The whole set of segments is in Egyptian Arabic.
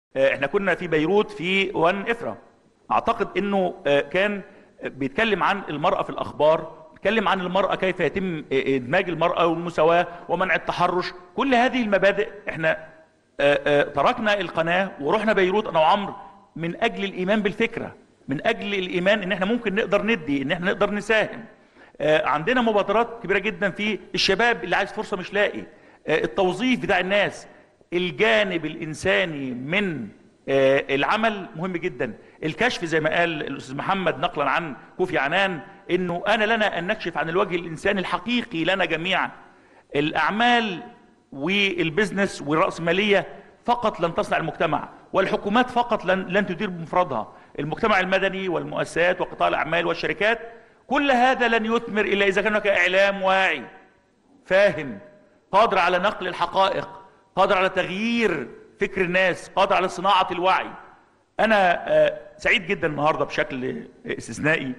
آه، احنا كنا في بيروت في وان افرا اعتقد انه آه، كان بيتكلم عن المرأة في الاخبار بيتكلم عن المرأة كيف يتم آه، ادماج المرأة والمساواة ومنع التحرش كل هذه المبادئ احنا آه، آه، تركنا القناة ورحنا بيروت انا وعمرو من اجل الايمان بالفكرة من اجل الايمان ان احنا ممكن نقدر ندي ان احنا نقدر نساهم آه، عندنا مبادرات كبيرة جدا في الشباب اللي عايز فرصة مش لاقي آه، التوظيف بتاع الناس الجانب الإنساني من آه، العمل مهم جدا الكشف زي ما قال الأستاذ محمد نقلا عن كوفي عنان إنه أنا لنا أن نكشف عن الوجه الإنساني الحقيقي لنا جميعا الأعمال والبزنس والرأسمالية فقط لن تصنع المجتمع والحكومات فقط لن, لن تدير بمفردها المجتمع المدني والمؤسسات وقطاع الأعمال والشركات كل هذا لن يثمر إلا إذا كان هناك إعلام واعي فاهم قادر على نقل الحقائق قادر على تغيير فكر الناس قادر على صناعة الوعي أنا آه، سعيد جدا النهاردة بشكل استثنائي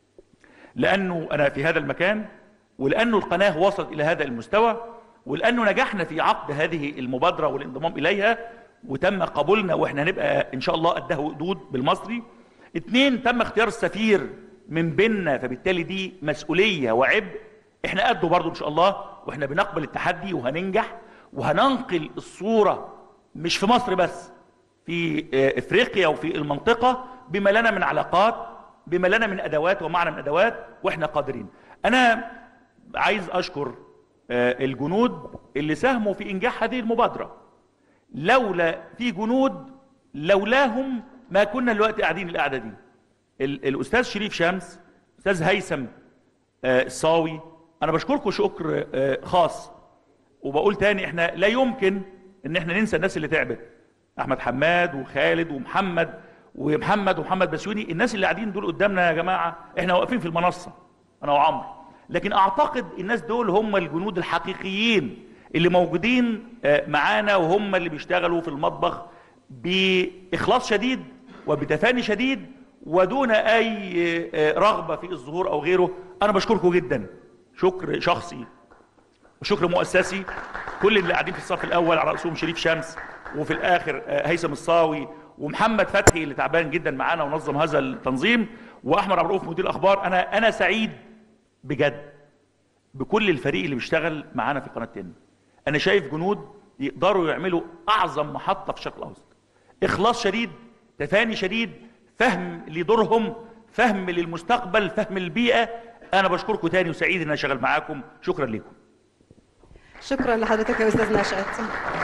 لأنه أنا في هذا المكان ولأنه القناة وصلت إلى هذا المستوى ولأنه نجحنا في عقد هذه المبادرة والانضمام إليها وتم قبولنا وإحنا هنبقى إن شاء الله قدها وقدود بالمصري اتنين تم اختيار السفير من بيننا فبالتالي دي مسؤولية وعبء احنا قده برضو ان شاء الله واحنا بنقبل التحدي وهننجح وهننقل الصورة مش في مصر بس في آه، افريقيا وفي المنطقة بما لنا من علاقات بما لنا من ادوات ومعنى من ادوات واحنا قادرين انا عايز اشكر آه، الجنود اللي ساهموا في انجاح هذه المبادرة لولا في جنود لولاهم ما كنا دلوقتي قاعدين القعدة دي ال- الاستاذ شريف شمس استاذ هيثم آه، الصاوي انا بشكركم شكر آه، خاص وبقول تاني احنا لا يمكن ان احنا ننسى الناس اللي تعبت احمد حماد وخالد ومحمد ومحمد ومحمد بسيوني الناس اللي قاعدين دول قدامنا يا جماعه احنا واقفين في المنصه انا وعمرو لكن اعتقد الناس دول هم الجنود الحقيقيين اللي موجودين آه، معانا وهم اللي بيشتغلوا في المطبخ باخلاص شديد وبتفاني شديد ودون اي آه، رغبه في الظهور او غيره انا بشكركم جدا شكر شخصي وشكر مؤسسي كل اللي قاعدين في الصف الاول على راسهم شريف شمس وفي الاخر آه، هيثم الصاوي ومحمد فتحي اللي تعبان جدا معانا ونظم هذا التنظيم واحمد عبد الرؤوف مدير الاخبار انا انا سعيد بجد بكل الفريق اللي بيشتغل معانا في قناه تن انا شايف جنود يقدروا يعملوا اعظم محطه في الشرق الاوسط اخلاص شديد تفاني شديد فهم لدورهم فهم للمستقبل فهم للبيئه انا بشكركم تاني وسعيد ان انا شغال معاكم شكرا لكم شكرا لحضرتك يا استاذ نشأت